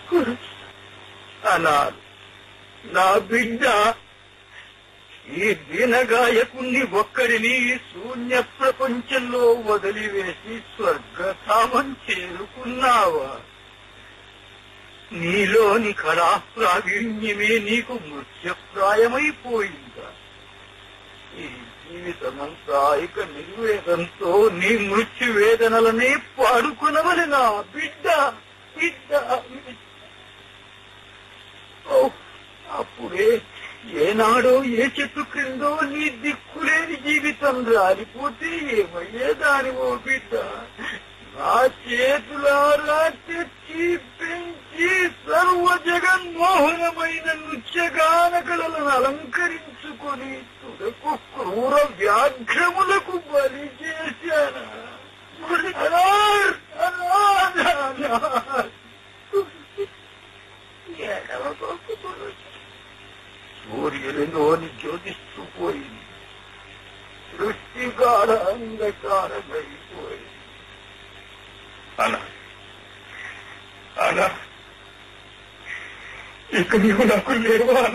అనాథ నా బిడ్డ ఈ దీనగాయకుణ్ణి ఒక్కడిని శూన్య ప్రపంచంలో వదిలివేసి స్వర్గధామం చేరుకున్నావా నీలోని కళా ప్రావీణ్యమే నీకు మృత్యప్రాయమైపోయిందా ఈ జీవితమంతా ఇక నిర్వేదంతో నీ మృత్యు వేదనలనే పాడుకునవలెనా బిడ్డ బిడ్డ బిడ్డ. ఓ, అప్పుడే ఏనాడో ఏ చెట్టు క్రిందో నీ దిక్కులేని జీవితం రాలిపోతే ఏమయ్యేదానివో బిడ్డ నా చేతులారా తెచ్చి పెంచి సర్వ జగన్మోహనమైన నృత్యగాన కళలను అలంకరించుకొని తుదకు క్రూర వ్యాఘ్రములకు బలి చేశాను అనార్, అనార్, అనార్. ఎడవకోకు సూర్యుడిలోని జ్యోతిస్తూ పోయింది సృష్టికాల అంధకారమైపోయింది అలా అలా ఇక నీవు నాకు లేవా